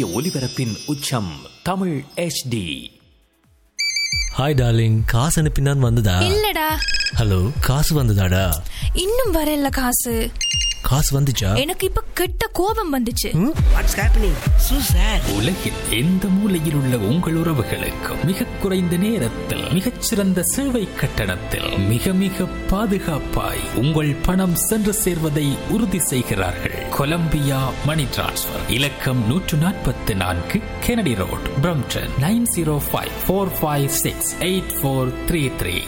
ஒலிபரப்பின் உச்சம் Tamil HD hi darling காசு அனுப்பினான் வந்ததா இல்லடா ஹலோ காசு வந்ததாடா இன்னும் வரல காசு காசு வந்துச்சா எனக்கு இப்ப கெட்ட கோபம் வந்துச்சு வாட்ஸ் ஹேப்பனிங் சூ சார் உலகில் எந்த மூலையில் உள்ள உங்கள் உறவுகளுக்கு மிக குறைந்த நேரத்தில் மிகச்சிறந்த சேவை கட்டணத்தில் மிக மிக பாதுகாப்பாய் உங்கள் பணம் சென்று சேர்வதை உறுதி செய்கிறார்கள் கொலம்பியா மணி டிரான்ஸ்ஃபர் இலக்கம் நூற்று நாற்பத்தி நான்கு Kennedy road Brampton nine zero five four five six eight four three three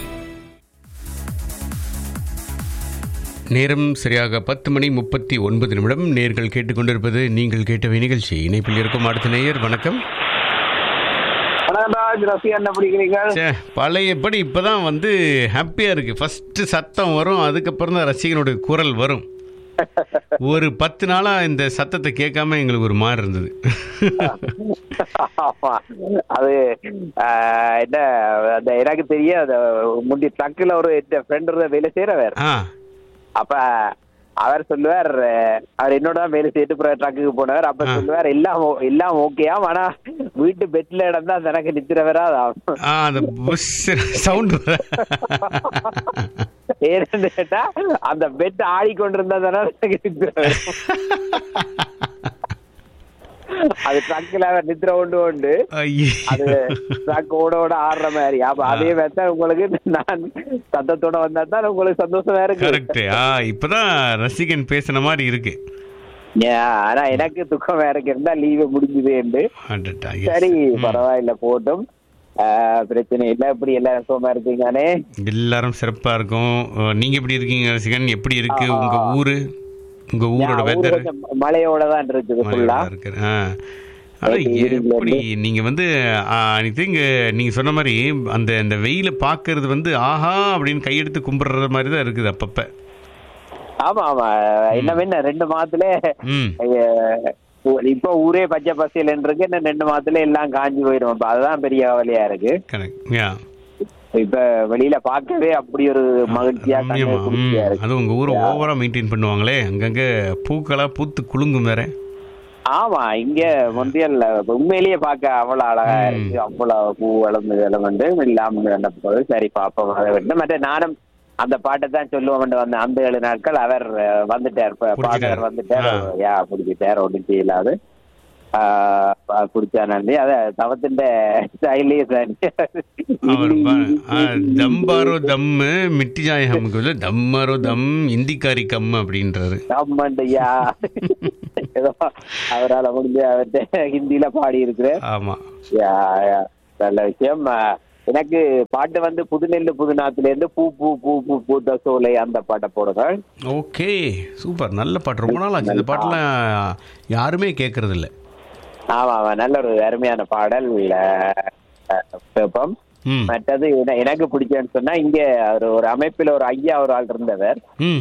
நேரம் சரியாக பத்து மணி முப்பத்தி ஒன்பது நிமிடம் நேர்கள் கேட்டுக்கொண்டிருப்பது நீங்கள் கேட்டவை நிகழ்ச்சி இணைப்பில் இருக்கும் அடுத்த நேயர் வணக்கம் வணக்கம்ராஜ் ரசி என்ன பிடிக்கிறீங்க ச்சே, பழையபடி இப்பதான் வந்து ஹாப்பியா இருக்கு ஃபர்ஸ்ட் சத்தம் வரும் அதுக்கப்புறம் தான் ரசிகனுடைய குரல் வரும் ஒரு பத்து நாளா இந்த சத்தத்தை கேட்காம எங்களுக்கு ஒரு மாதிரி இருந்தது ஆமா அது ஆஹ், என்ன அந்த எனக்கு தெரியும் அந்த முந்தி ட்ரக்ல ஒரு ஃப்ரெண்ட் வேலை செய்யறவர் ஆ அப்ப அவர் சொல்லுவார் அஹ், அவர் என்னோட தான் வேலை செய்துட்டு அப்புறம் ட்ரக்குக்கு போனவர் அப்ப ஆ. சொல்லுவார் எல்லாம் ஓ- எல்லாம் ஓகேயா ஆனா வீட்டு பெட்ல இடம் தான் எனக்கு நித்திர வராது ஆ அந்த சவுண்ட் ஏன்னு கேட்டா அந்த பெட் ஆடிக்கொண்டிருந்தா தானே எனக்கு நித்திர வரும். அது ட்ரக்ல அவர் நித்திர கொண்டு கொண்டு அது ட்ரக் ஓட ஓட ஆடுற மாதிரி அப்ப அதே மாதிரி தான் உங்களுக்கு நான் சத்தத்தோட வந்தா தான் உங்களுக்கு சந்தோஷமா இருக்கு கரெக்ட் ஆ இப்பதான் ரசிகன் பேசின மாதிரி இருக்கு ஏன், ஆனா எனக்கு துக்கம் வேற இருந்தா லீவு முடிஞ்சுது அடடா, yes. சரி ம். பரவாயில்ல போட்டும் ஆஹ், பிரச்சனை இல்ல இப்படி எல்லாம் சுகமா இருக்கீங்கனே எல்லாரும் சிறப்பா இருக்கும் அஹ், நீங்க எப்படி இருக்கீங்க ரசிகன் எப்படி இருக்கு உங்க ஊரு உங்க ஊரோட வெதர் மழையோட தான் இருக்குது ஃபுல்லா இருக்கு ஆ. ஆனா எப்படி நீங்க வந்து ஐ திங்க் நீங்க சொன்ன மாதிரி அந்த அந்த வெயில பாக்குறது வந்து ஆஹா அப்படின்னு கையெடுத்து கும்பிடுற மாதிரி தான் இருக்குது அப்பப்ப ஆமா ஆமா என்ன என்ன ரெண்டு மாதத்துல ம் ஐய, இப்ப ஊரே பச்சை பசியல் இருக்கு இன்னும் ரெண்டு மாதத்துல எல்லாம் காஞ்சி போயிடும் இப்ப அதுதான் பெரிய கவலையா இருக்கு கரெக்ட் யா இப்ப வெளியில பார்க்கவே அப்படி ஒரு மகிழ்ச்சியா கண்ணு ரம்யமா ம் குளிர்ச்சியா இருக்கு அது உங்க ஊரை ஓவரா மெயின்டைன் பண்ணுவாங்களே அங்கங்க பூக்களா பூத்து குலுங்கும் வேற ஆமா இங்க முந்தியல்ல உண்மையிலேயே பார்க்க அவ்வளவு அழகா ம். இருக்கு அவ்வளவு பூ வளர்ந்து வளர்ந்து இல்லாம நடப்பது சரி பாப்போம் அதை விட்டு மற்ற நானும் அந்த பாட்டை தான் சொல்லுவோம் வந்த அந்த ஏழு நாட்கள் அவர் அஹ், வந்துட்டார் ப- புடிச்சிட்டாரு. பாடகர் வந்துட்டார் ஆ. யா பிடிச்சிட்டார் ஒன்றும் செய்யலாது பிடிச்சா நன்றி அத தவத்தின் ஸ்டைலே அவர் ப- ஆ, தம்பாரோ தம்மு மிட்டி ஜாய் ஹம்க்கு வந்து தம்மாரோ தம் இந்திக்காரி கம் அப்படின்றாரு ஐயா ஏதோ அவரால் முடிஞ்ச அவர்கிட்ட ஹிந்தியில பாடி இருக்கிறேன் ஆமா யா, யா. நல்ல விஷயம் அஹ், எனக்கு பாட்டு வந்து புதுநெல்லு புதுநாத்துல இருந்து பூ பூ பூ பூ பூத்த சோலை அந்த பாட்டை போடுங்க ஓகே சூப்பர் நல்ல பாட்டு ரொம்ப நாள் ஆச்சு இந்த பாட்டெல்லாம் யாருமே கேட்கறது இல்ல ஆமா ஆமா நல்ல ஒரு அருமையான பாடல் அஹ், அஹ், கேட்போம் ம் மற்றது என- எனக்கு பிடிச்சேன்னு சொன்னா இங்க ஒரு ஒரு அமைப்பில் ஒரு ஐயா ஒரு ஆள் இருந்தவர் ம்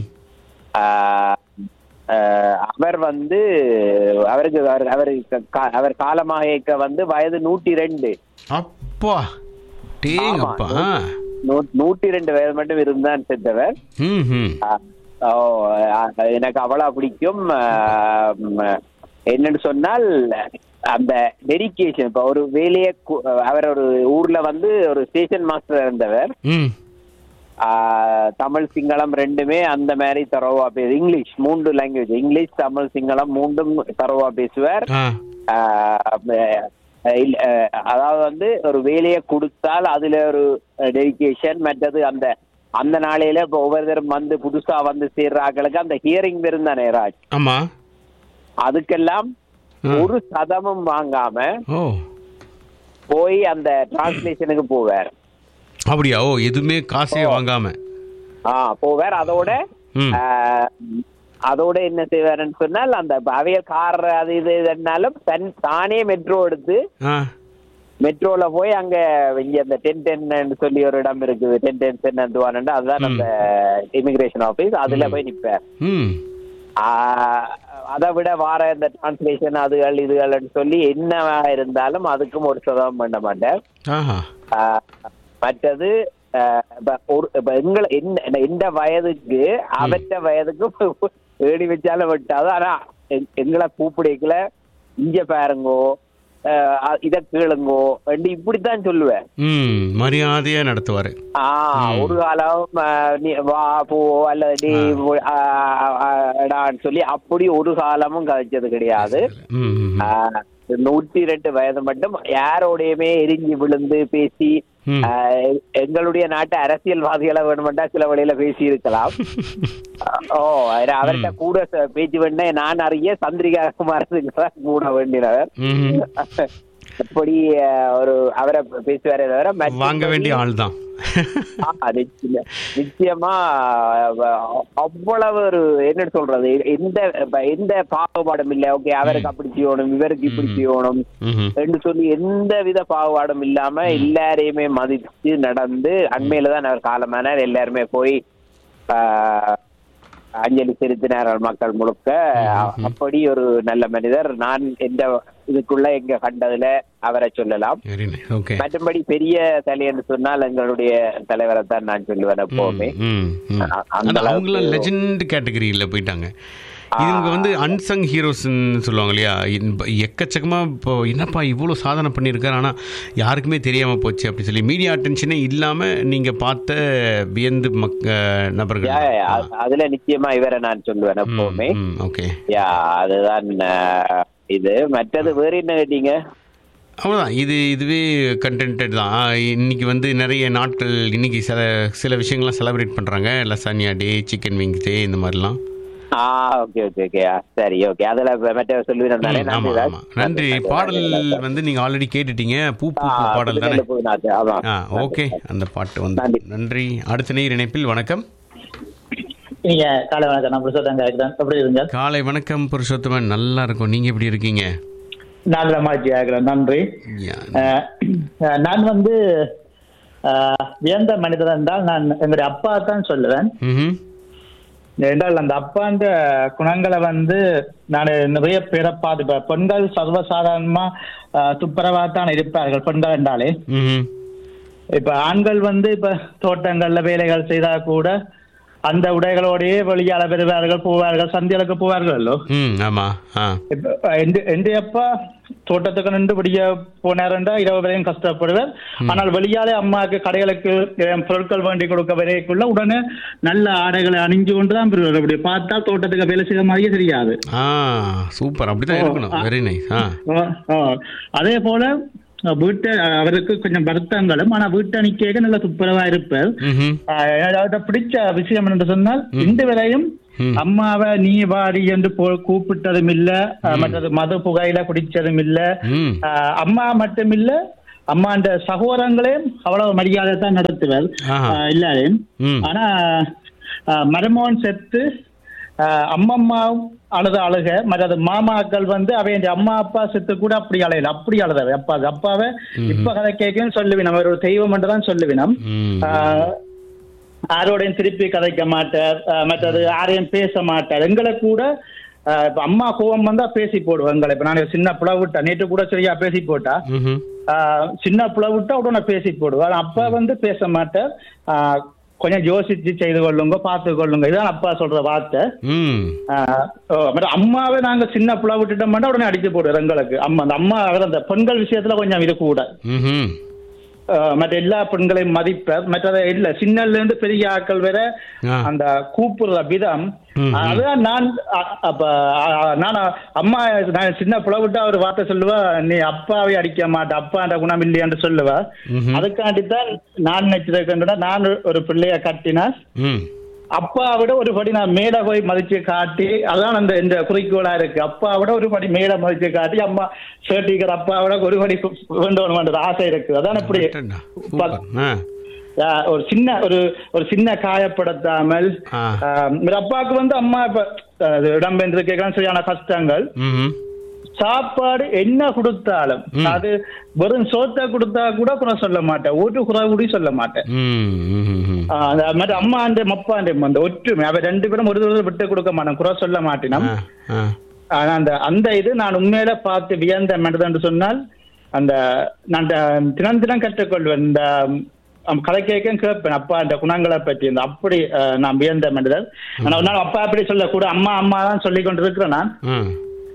ஆஹ், ஆஹ், அவர் வந்து அவருக்கு அவர் அவர் கா- அவர் காலமாக இருக்க வந்து வயது நூற்றி ரெண்டு அப்பா டேங்கப்பா நூ- நூற்றி ரெண்டு வயது மட்டும் இருந்தான் செத்தவர் ம் ம் ஆஹ், ஓ, ஆஹ், எனக்கு அவ்வளவு பிடிக்கும் ஆஹ், ம், என்னன்னு சொன்னால் அந்த டெடிகேஷன் இப்ப ஒரு வேலையை கு- அவர் ஒரு ஊர்ல வந்து ஒரு ஸ்டேஷன் மாஸ்டர் இருந்தவர் ம் ஆஹ், தமிழ் சிங்களம் ரெண்டுமே அந்த மாதிரி தரவா பேசு இங்கிலீஷ் மூன்று லாங்குவேஜ் இங்கிலீஷ் தமிழ் சிங்களம் மூன்றும் தரவா பேசுவார் ஆ ஆஹ், அஹ், இல்ல, அஹ், அதாவது வந்து ஒரு வேலையை கொடுத்தால் அதுல ஒரு டெடிகேஷன் மற்றது அந்த அந்த நாளையில இப்ப ஒவ்வொருத்தரும் வந்து புதுசா வந்து சேர்ற ஆட்களுக்கு அந்த ஹியரிங் இருந்தானே ராஜ் ஆமா அதுக்கெல்லாம் ஆ. ஒரு சதமும் வாங்காம ஓ போய் அந்த டிரான்ஸ்லேஷனுக்கு போவார் அப்படியா ஓ எதுவுமே காசே வாங்காம ஆ போவார் அதோட ம் ஆஹ், அதோட என்ன செய்வாருன்னு சொன்னால் அந்த அவையல் கார் அது இது இதுனாலும் தன் தானே மெட்ரோ எடுத்து ஆ மெட்ரோல போய் அங்க இங்க அந்த டென் டென் சொல்லி ஒரு இடம் இருக்குது டென் டென் டென் அதுவானு அதுதான் அந்த இமிகிரேஷன் ஆபீஸ் அதுல போய் நிப்பார் ம் ஆஹ், அதை விட வார இந்த டிரான்ஸ்லேஷன் அதுகள் இதுகள்னு சொல்லி என்னவா இருந்தாலும் அதுக்கும் ஒரு சதவீதம் பண்ண மாட்டார் ஆஹா ஆஹ், மற்றது ஆஹ், இப்ப ஒரு இப்ப எங்களை என்ன எந்த வயதுக்கு அவற்ற வயதுக்கு ஏடி வச்சாலும் விட்டாது ஆனா எ- எங்களை கூப்பிடைக்கல இங்க பாருங்கோ அஹ், இத கேளுங்கோ என்று இப்படித்தான் சொல்லுவேன் ம் மரியாதையா நடத்துவாரு ஆ ஒரு காலம் அஹ், நீ வா போ அல்லது நீ போ- ஆ, ஆ, டான்னு சொல்லி அப்படி ஒரு காலமும் கழிச்சது கிடையாது ம் ம், ம். ஆஹ் நூற்றி ரெண்டு வயது மட்டும் யாரோடையுமே எரிஞ்சு விழுந்து பேசி ம். ஆஹ் எங்களுடைய நாட்டு அரசியல்வாதிகளை வேணுமெண்டா சில வழியில பேசி இருக்கலாம் ஓ அது அவர்கிட்ட கூட ச- பேச்சு வேணா நான் அறிய சந்திரிகா குமாரத்துக்கு தான் கூட வேண்டினவர் ம். அப்படி ஆஹ், ஒரு அவரை பேசுவாரே தவிர மற்றபடி- வாங்க வேண்டிய ஆள் தான் ஆ, நிச்சய- நிச்சயமா அஹ், அவ்வளவு ஒரு என்ன சொல்றது எந்த எந்த பாகுபாடும் இல்ல ஓகே அவருக்கு அப்படி செய்யணும் இவருக்கு இப்படி செய்யணும் ம்ஹும். என்று சொல்லி எந்த வித பாகுபாடும் இல்லாம எல்லாரையுமே மதிச்சு நடந்து அண்மையில தான் அவர் காலமானார் எல்லாருமே போய் ஆஹ், அஞ்சலி செலுத்தினார்கள் மக்கள் முழுக்க அப்படி ஒரு நல்ல மனிதர் நான் எந்த இதுக்குள்ள எங்க கண்டதுல அவரை சொல்லலாம் வெரி நைஸ் ஓகே மற்றபடி பெரிய தலை என்று சொன்னால் எங்களுடைய தலைவரை தான் நான் சொல்லுவேன் எப்பவுமே ம் ம் அ- அந்த அந்த அவங்களாம் அளவுக்கு- லெஜெண்ட் கேட்டகரியில் போயிட்டாங்க இவங்க வந்து அன்சங் ஹீரோஸ்ன்னு சொல்லுவாங்க இல்லையா இன்ப- எக்கச்சக்கமா இப்போ என்னப்பா இவ்வளோ சாதனை பண்ணியிருக்காரு ஆனால் யாருக்குமே தெரியாமல் போச்சு அப்படி சொல்லி மீடியா அட்டென்ஷனே இல்லாமல் நீங்கள் பார்த்த வியந்து மக் நபர்கள் யா, யா, அ- அதுல நிச்சயமா இவரை நான் சொல்லுவேன் எப்பவுமே ஓகே யா அதுதான் அஹ், இது மற்றது வேற என்ன கேட்டீங்க அவ்வளோதான் இது இதுவே கண்டென்டட் தான் ஆ, இன்னைக்கு வந்து நிறைய நாட்கள் இன்னைக்கு சில சில விஷயங்கள்லாம் செலிப்ரேட் பண்ணுறாங்க lasagna day chicken wings day இந்த மாதிரிலாம் ஆ ஓகே ஓகே ஓகே சரி ஓகே அதுல மற்ற சொல்லுவேன் தானே ம், ஆமா ஆமா நன்றி பாடல் வந்து நீங்க ஆல்ரெடி கேட்டுட்டீங்க பூ பூ பூ பாடல் தானே ஆ ஓகே அந்த பாட்டு வந்து நன்றி. நன்றி அடுத்த நேர் இணைப்பில் வணக்கம் நீங்க காலை வணக்கம் நான் பிரசாதம் கேட்கிறேன் எப்படி இருங்க காலை வணக்கம் புருஷோத்தமன் நல்லா இருக்கும் நீங்க எப்படி இருக்கீங்க நான் ரமாஜி ஆகிறேன் நன்றி யா. அஹ், அஹ், நான் வந்து அஹ், வியந்த மனிதர் என்றால் நான் எங்களுடைய அப்பா தான் சொல்லுவேன் ம்ஹும். என்றால் அந்த அப்பான்ற குணங்களை வந்து நான் நிறைய பேரை பார்த்துப்பேன் பெண்கள் சர்வசாதாரணமா அஹ், துப்புரவா தான் இருப்பார்கள் பெண்கள் என்றாலே ம்ஹும். இப்ப ஆண்கள் வந்து இப்ப தோட்டங்கள்ல வேலைகள் செய்தா கூட அந்த உடைகளோடயே வெளியால பெறுவார்கள் போவார்கள் சந்தியலுக்கு போவார்களோ ம் ஆமா ஆ இப்ப எந்த எந்த அப்பா தோட்டத்துக்கு நின்று விடிய போனாருண்டா இரவு வரையும் கஷ்டப்படுவார் ஆனால் வெளியாலே அம்மாவுக்கு கடைகளுக்கு அஹ், பொருட்கள் வேண்டி கொடுக்க வரைக்குள்ள உடனே நல்ல ஆடைகளை அணிஞ்சு கொண்டு தான் பெறுவார் அப்படி பார்த்தா தோட்டத்துக்கு வேலை செய்த மாதிரியே தெரியாது ஆ சூப்பர் அப்படிதான் இருக்கணும் வெரி நைஸ் ஆ ஆ, ஆ. அதே போல அஹ், வீட்டு அவருக்கு கொஞ்சம் வருத்தங்களும் ஆனா வீட்டை நிக்க நல்ல துப்புரவா இருப்பார் ம்ஹும். ஆஹ் எனக்கு பிடிச்ச விஷயம் என்று சொன்னால் இந்த வரையும் ம். அம்மாவை நீ வாடி என்று போ- கூப்பிட்டதும் இல்ல ஆஹ் மற்றது மது புகையில குடிச்சதும் இல்ல ம் ஆஹ் அம்மா மட்டும் இல்ல அம்மா அந்த சகோதரங்களையும் அவ்வளவு மரியாதை தான் நடத்துவர் ஆஹா. ஆஹ் எல்லாரையும் ம் ஆனா ஆஹ் மருமகன் செத்து ஆஹ் அம்மம்மா அழுத அழுக மற்றது மாமாக்கள் வந்து அவைய அம்மா அப்பா செத்து கூட அப்படி அழையல அப்படி அழுதவை அப்பா அப்பாவை இப்ப கதை கேட்கன்னு சொல்லுவினம் அவர் ஒரு தெய்வம் என்று தான் சொல்லுவினம் ம் ஆஹ் யாரோடையும் திருப்பி கதைக்க மாட்டார் ஆஹ் மற்றது யாரையும் பேச மாட்டார் எங்களை கூட ஆஹ் இப்ப அம்மா கோவம் வந்தா பேசி போடுவோம் எங்களை இப்ப நான் சின்ன புலவு விட்டா நேற்று கூட சரியா பேசி போட்டா ம்ஹும். ஆஹ் சின்ன புலவு விட்டா உடனே பேசி போடுவார் அப்பா வந்து பேச மாட்டார் ஆஹ் கொஞ்சம் யோசிச்சு செய்து கொள்ளுங்க பார்த்து கொள்ளுங்க இதுதான் அப்பா சொல்ற வார்த்தை ம் ஆஹ் ஓ, மற்ற அம்மாவை நாங்க சின்ன புலவு விட்டுட்டோம்னா உடனே அடிச்சு போடுவோம் எங்களுக்கு அம்மா அந்த அம்மா அந்த பெண்கள் விஷயத்துல கொஞ்சம் இது கூட ம்ஹும். ஆஹ் மற்ற எல்லா பெண்களையும் மதிப்பர் மற்றதை இல்ல சின்னல இருந்து பெரிய ஆட்கள் வரை ஆ. அந்த கூப்பிடுற விதம் ம், ம். அதுதான் நான் அ- அப்ப அ- நான் அம்மா நான் சின்ன புலவிட்டா ஒரு வார்த்தை சொல்லுவா நீ அப்பாவை அடிக்க மாட்ட அப்பான்ற குணம் இல்லையான்னு சொல்லுவா ம்ஹும். அதுக்காண்டி தான் நான் நினைச்சிருக்கேன் நான் ஒரு பிள்ளைய கட்டினா ம் அப்பா விட ஒரு படி நான் மேல போய் மதிச்சு காட்டி அதான் அந்த இந்த குறிக்கோளா இருக்கு அப்பா விட ஒரு படி மேல மதிச்சு காட்டி அம்மா சேட்டிக்கிற அப்பா விட ஒரு படி வேண்டும் ஆசை இருக்கு அதான் இப்படி அடடா. சூப்பர் ஆ ஆ, ஒரு சின்ன ஒரு ஒரு சின்ன காயப்படுத்தாமல் ஆ. ஆம், ஒரு அப்பாவுக்கு வந்து அம்மா இப்ப அது இடம்பெயர்ந்து கேட்கலாம் சரியான கஷ்டங்கள் ம்ஹும். சாப்பாடு என்ன கொடுத்தாலும் அது வெறும் சோத்தை கொடுத்தா கூட குறை சொல்ல மாட்டேன் ஒரு குறை கூட சொல்ல மாட்டேன் ம் ம், ம். ஆ, அந்த மாதிரி அம்மா அந்த மப்பா அந்த அந்த ஒற்றுமை அவ ரெண்டு பேரும் ஒரு தடவை விட்டு கொடுக்க மாட்டேன் குறை சொல்ல மாட்டேன் ஆ ஆ ஆனா அந்த அந்த இது நான் உண்மையில பார்த்து வியந்த மனிதன் என்று சொன்னால் அந்த நான் அந்த தினம் தினம் கற்றுக்கொள்வேன் இந்த ம், கதை கேட்க கேட்பேன் அப்பா அந்த குணங்களை பற்றி இந்த அப்படி அஹ், நான் வியந்த மனிதர் ஆனா ஒரு நாள் அப்பா அப்படி சொல்லக்கூட அம்மா அம்மா தான் சொல்லி கொண்டு இருக்கிறேன் நான் ம்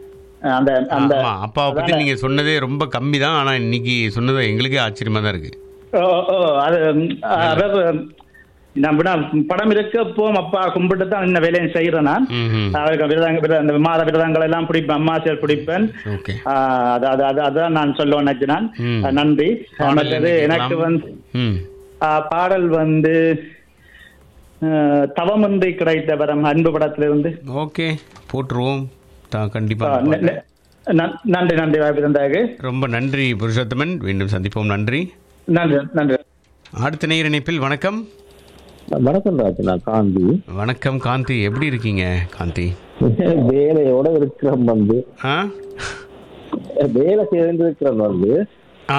அந்த அந்த ஆமா அப்பாவை பத்தி நீங்க சொன்னதே ரொம்ப கம்மி தான் ஆனா இன்னைக்கு சொன்னது எங்களுக்கே ஆச்சரியமா தான் இருக்கு ஓ ஓ அது ம், அதாவது நம்ம படம் இருக்க போம் அப்பா கும்பிட்டு தான் இந்த வேலையை செய்யறேன் நான் ம்ஹும். அவருக்கு விரதங்க விரத அந்த மாத விரதங்கள் எல்லாம் பிடிப்பேன் அம்மாசியர் பிடிப்பேன் ஓகே ஆ, அது அது அது அதான் நான் சொல்ல நினைச்சேன் ம். நன்றி பாடல் மற்றது என்ன எனக்கு கேட்கலாம்? வந்து ம் ஆ, பாடல் வந்து ஆ, தவமின்றி கிடைத்த வரம் அன்பு படத்திலிருந்து ஓகே போட்டுருவோம் தான் கண்டிப்பா ஆ, ந- ந- ந- நன்றி நன்றி வாய்ப்பு தந்தாக ரொம்ப நன்றி புருஷோத்தமன் மீண்டும் சந்திப்போம் நன்றி நன்றி நன்றி அடுத்த நேர் இணைப்பில் வணக்கம் வணக்கம் ராஜ் நான் காந்தி வணக்கம் காந்தி எப்படி இருக்கீங்க காந்தி வேலையோட இருக்கிறோம் வந்து ஆ வேலை செய்து இருக்கிறோம் வந்து ஆ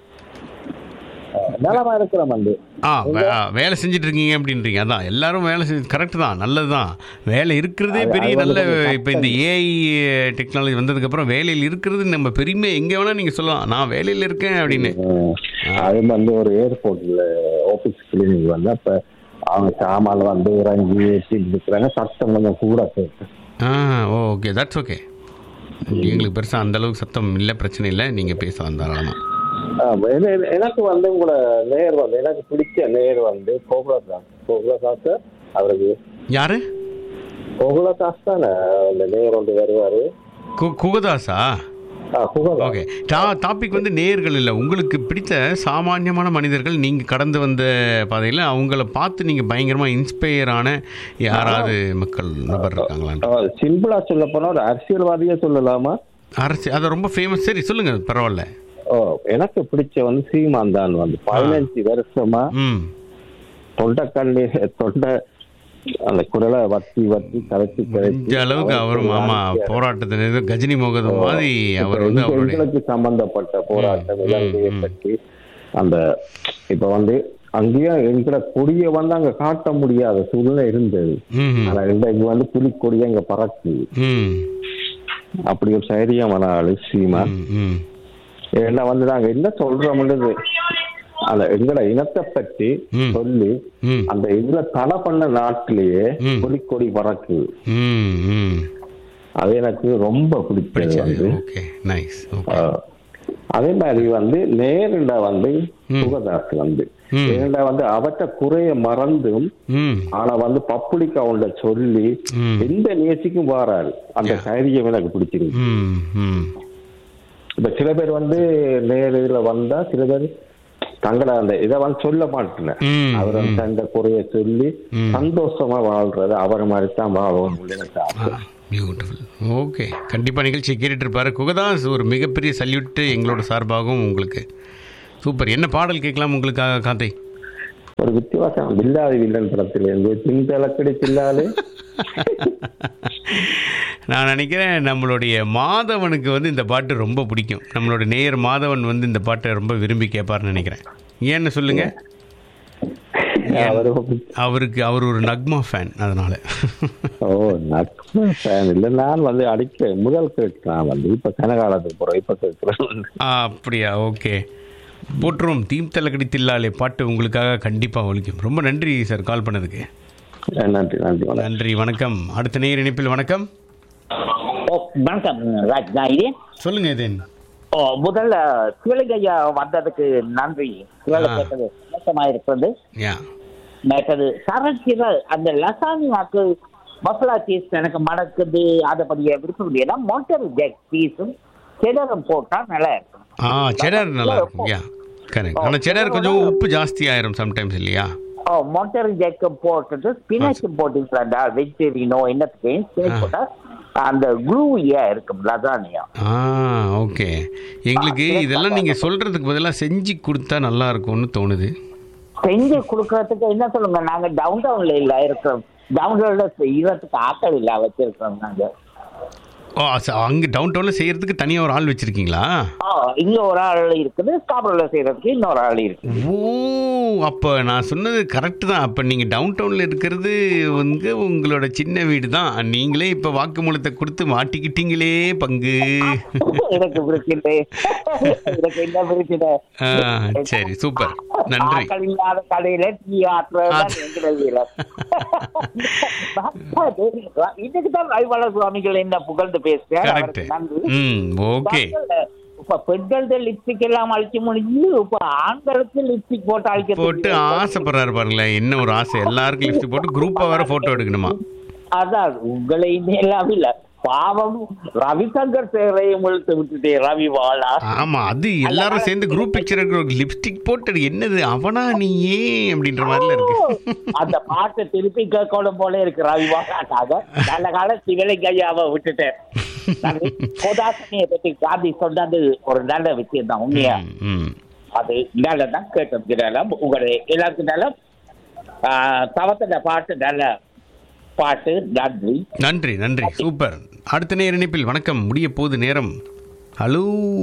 நலமா இருக்கிறோம் வந்து ஆ வே- ஆ, வேலை செஞ்சுட்டு இருக்கீங்க அப்படின்றீங்க அதான் எல்லாரும் வேலை செஞ்சு கரெக்ட் தான் நல்லது தான் வேலை இருக்கிறதே அது- பெரிய அது வந்து நல்ல கொஞ்சம் இப்போ இந்த கஷ்டம். ஏஐ டெக்னாலஜி வந்ததுக்கப்புறம் வேலையில் இருக்கிறது நம்ம பெருமை எங்கே வேணால் நீங்கள் சொல்லலாம் நான் வேலையில் இருக்கேன் அப்படின்னு அஹ், அது வந்து ஒரு ஏர்போர்ட்ல ஆபீஸ் கிளினிக் வந்து அப்ப அவங்க சாமான் வந்து இறங்கி ஏற்றிட்டு இருக்கிறாங்க சத்தம் கொஞ்சம் கூட கேட்டு ஆ ஓகே தட்ஸ் ஓகே எங்களுக்கு பெருசாக அந்த அளவுக்கு சத்தம் இல்லை பிரச்சனை இல்லை நீங்கள் பேசலாம் தாராளமாக எனக்கு வந்து உங்களோட நேர் வந்து எனக்கு பிடிச்ச நேர் வந்து கோகுலதாஸ் கோகுலதாஸ் அவருக்கு யாரு கோகுலதாஸ் தானே அந்த நேர் வந்து வருவாரு கு குகதாஸா ஆ, குகதாஸ் ஓகே டா டாபிக் வந்து நேர்கள் இல்லை உங்களுக்கு பிடித்த சாமானியமான மனிதர்கள் நீங்கள் கடந்து வந்த பாதையில் அவங்கள பார்த்து நீங்கள் பயங்கரமாக இன்ஸ்பயர் ஆன யாராவது மக்கள் நபர் இருக்காங்களான்னு சிம்பிளா சொல்ல போனா ஒரு அரசியல்வாதியா சொல்லலாமா அரசு அது ரொம்ப ஃபேமஸ் சரி சொல்லுங்கள் பரவாயில்ல ஓ எனக்கு பிடிச்ச வந்து சீமான் தான் வந்து பதினஞ்சு வருஷமா ம் தொண்டைக்கண்ணி தொண்டை அந்த குரலை வத்தி வத்தி கரைச்சி இந்த அளவுக்கு அவரும் ஆமா போராட்டத்தினர் கஜினி முகது மாதிரி அவர் வந்து அவருடைய எங்களுக்கு சம்பந்தப்பட்ட போராட்டம் ம், இலங்கையை ம். பற்றி அந்த இப்ப வந்து அங்கேயும் எங்கிற கொடியை வந்து அங்க காட்ட முடியாத சூழ்நிலை இருந்தது ம் ஆனா இன்றைக்கு வந்து புலிக்கொடியை அங்க பறக்கு ம் அப்படி ஒரு தைரியமான ஆளு சீமா ம், ம் ஏன்னா வந்து நாங்க என்ன சொல்றோம்ன்றது அந்த எங்களோட இனத்தை பற்றி ம். சொல்லி ம் அந்த இதுல தடை பண்ண நாட்டிலேயே ம். புலிக்கொடி பறக்கு ம் ம் அது எனக்கு ரொம்ப பிடிச்சது வந்து ஓகே நைஸ் ஓகே ஆஹ், அதே மாதிரி வந்து நேருண்ட வந்து சுகதாஸ் வந்து ம். நேருண்ட வந்து அவற்ற குறைய மறந்தும் ம் ஆனா வந்து பப்ளிக் அவன்கிட்ட சொல்லி ம். எந்த நிகழ்ச்சிக்கும் வாராரு அந்த தைரியம் எனக்கு பிடிச்சிருக்கு ம் ம் இப்ப சில பேர் வந்து நேருல வந்தா சில பேர் தங்களை அந்த இதை வந்து சொல்ல மாட்டேன் ம், அவர் வந்து அந்த குறைய சொல்லி சந்தோஷமா வாழ்றது அவர் மாதிரி தான் வாழணும் எனக்கு ஆசை. பியூட்டிஃபுல் ஓகே கண்டிப்பாக நிகழ்ச்சியை கேட்டுட்டு இருப்பாரு குகதாஸ் ஒரு மிகப்பெரிய சல்யூட்டு எங்களோட சார்பாகவும் உங்களுக்கு சூப்பர் என்ன பாடல் கேட்கலாம் உங்களுக்காக காத்தை ஒரு வித்தியாசம் வில்லாதி வில்லன் படத்துல இருந்து பின்தலக்கடி சில்லாது நான் நினைக்கிறேன் நம்மளுடைய மாதவனுக்கு வந்து இந்த பாட்டு ரொம்ப பிடிக்கும் நம்மளோட நேயர் மாதவன் வந்து இந்த பாட்டை ரொம்ப விரும்பி கேட்பார்னு நினைக்கிறேன் ஏன்னு சொல்லுங்க அவர் அவருக்கு அவர் ஒரு நக்மா ஃபேன் அதனால ஓ நட்பு ஃபேன் இல்ல நான் வந்து அடிக்க முதல் கேட்கிறேன் வந்து இப்ப கனகாலத்துக்கு போறோம் இப்ப கேட்கிறேன் ஆ, அப்படியா ஓகே போட்டுரும் தீம் தலக்கடி தில்லாலே பாட்டு உங்களுக்காக கண்டிப்பாக ஒழிக்கும் ரொம்ப நன்றி சார் கால் பண்ணதுக்கு நன்றி நன்றி வணக்கம். நன்றி வணக்கம் அடுத்த நேயர் இணைப்பில் வணக்கம் ஓ வணக்கம் ராஜ் நான் இது சொல்லுங்க இதன் ஓ முதல்ல சிவலிங்கையா வந்ததுக்கு நன்றி சிவலை ஆ. கேட்டது சந்தோஷமா இருக்கிறது யா மற்றது சரட்சில அந்த லசானியாக்கு மசாலா சீஸ் எனக்கு மணக்குது அதை பற்றிய விருப்பம் இல்லையா மோட்டர் ஜெக் சீஸும் செடரும் போட்டா நல்லா இருக்கும் ஆ செடார் நல்லா இருக்கும் யா கரெக்ட் ஆனால் செடார் கொஞ்சம் உப்பு ஜாஸ்தி ஆயிரும் சம்டைம்ஸ் இல்லையா ஓ மோட்டர் ஜெக்கும் போட்டுட்டு ஸ்பினாச்சும் போட்டீங்களா வெஜிடேரியனோ என்னத்துக்கு ஸ்பினாச் போட்டா அந்த க்ளூயா இருக்கும் லசானியா ஆ ஓகே எங்களுக்கு இதெல்லாம் நீங்கள் சொல்கிறதுக்கு பதிலாக செஞ்சு கொடுத்தா நல்லா இருக்கும்னு தோணுது செஞ்சு கொடுக்கறதுக்கு என்ன சொல்லுங்க நாங்க டவுன் டவுன்ல இல்ல இருக்கிறோம் டவுன் டவுன்ல செய்யறதுக்கு ஆட்கள் இல்ல வச்சிருக்கோம் நாங்க ஓ அங்கே டவுன் டவுனில் செய்கிறதுக்கு தனியாக ஒரு ஆள் வச்சுருக்கீங்களா ஆ, இங்க ஒரு ஆள் இருக்குது ஸ்காப்ரோல செய்யறதுக்கு இன்னொரு ஆள் இருக்கு ஓ அப்போ நான் சொன்னது கரெக்டு தான் அப்போ நீங்கள் டவுன் டவுனில் இருக்கிறது வந்து உங்களோட சின்ன வீடு தான் நீங்களே இப்போ வாக்குமூலத்தை கொடுத்து மாட்டிக்கிட்டீங்களே பங்கு எனக்கு பிரச்சனை எனக்கு என்ன பிரச்சனை ஆ, சரி சூப்பர் நன்றி ஆட்கள் இல்லாத கடையில டீ ஆட்டுறதுதான் ஆ. எங்களது வேலை. இதுக்கு தான் வைவாள சுவாமிகள் என்ன புகழ்ந்து பேசுறேன் கரெக்ட் அவருக்கு நன்றி ம் ஓகே இப்ப பெண்கள்ட்ட லிப்ஸ்டிக் எல்லாம் அழிச்சு முடிஞ்சு இப்ப ஆண்களுக்கு லிப்ஸ்டிக் போட்டு அழிக்க போட்டு ஆசைப்படுறாரு பாருங்களேன் என்ன ஒரு ஆசை எல்லாருக்கும் லிப்ஸ்டிக் போட்டு குரூப்பா வேற போட்டோ எடுக்கணுமா அதான் உங்களை எல்லாம் இல்ல பாவம் ரவிசங்கர் சேவையும் இழுத்து விட்டுட்டே ரவி வாழா ஆமா அது எல்லாரும் சேர்ந்து குரூப் பிக்சர் எடுக்கிற லிப்ஸ்டிக் போட்டு என்னது அவனா நீ ஏன் அப்படின்ற மாதிரில இருக்கு அந்த பாட்டை திருப்பி கேட்கணும் போல இருக்கு ரவி வாழாக்காக நல்ல கால சிவலை கையாவை விட்டுட்டேன் நன்றி. கோதாசனியை பத்தி காந்தி சொன்னது ஒரு நல்ல விஷயம் தான் உண்மையா ம் அது நல்லதான் கேட்டதுனால உங்களுடைய எல்லாருக்குனால தவத்தின பாட்டு நல்ல பாட்டு நன்றி நன்றி நன்றி சூப்பர் அடுத்த நேர இணைப்பில் வணக்கம் முடிய போகுது நேரம் ஹலோ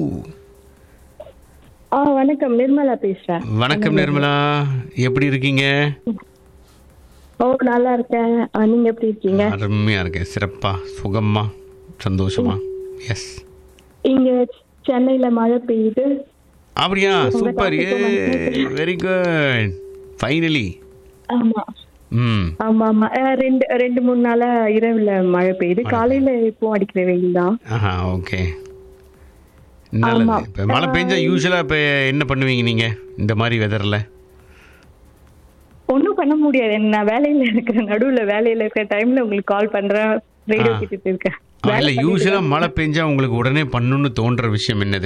ஆ வணக்கம் நிர்மலா பேசுறேன் வணக்கம் நிர்மலா எப்படி இருக்கீங்க ஓ நல்லா இருக்கேன் ஆ, நீங்க எப்படி இருக்கீங்க அருமையா இருக்கேன் சிறப்பா சுகமா சந்தோஷமா எஸ் இங்க சென்னையில மழை பெய்யுது அப்படியா உங்க சூப்பர் ஏ topic ரொம்ப வெரி குட் ஃபைனலி ஆமா ம் ஆமா ஆமா ஆ, ரெண்டு ரெண்டு மூணு நாளா இரவுல மழை பெய்யுது காலையில இப்போ அடிக்கிற வெயில் தான் ஆஹா ஓகே நல்லது ஆமா. இப்போ மழை பெஞ்சா யூஸ்வலாக இப்போ என்ன பண்ணுவீங்க நீங்க இந்த மாதிரி வெதரில் ஒண்ணும் பண்ண முடியாது நான் வேலையில இருக்கிற நடுவுல வேலையில இருக்கிற டைம்ல உங்களுக்கு கால் பண்றேன் ரேடியோ ஆ. கேட்டுட்டு இருக்கேன் இல்லை வேலை யூஸ்வலாக மழை பெஞ்சா உங்களுக்கு உடனே பண்ணணும்னு தோன்ற விஷயம் என்னது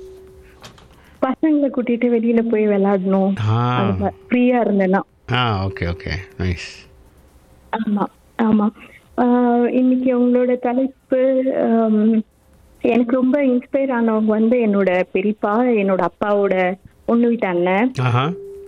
பசங்களை கூட்டிட்டு வெளியில போய் விளையாடணும் ஆ ஃப்ரீயா இருந்தேன்னா ஆ ஓகே ஓகே நைஸ் ஆமா ஆமா ஆஹ் இன்னைக்கு உங்களோட தலைப்பு ஆம், எனக்கு ரொம்ப இன்ஸ்பயர் ஆனவங்க வந்து என்னோட பெரியப்பா என்னோட அப்பாவோட ஒண்ணு வீட்டு அண்ணன் ஆஹா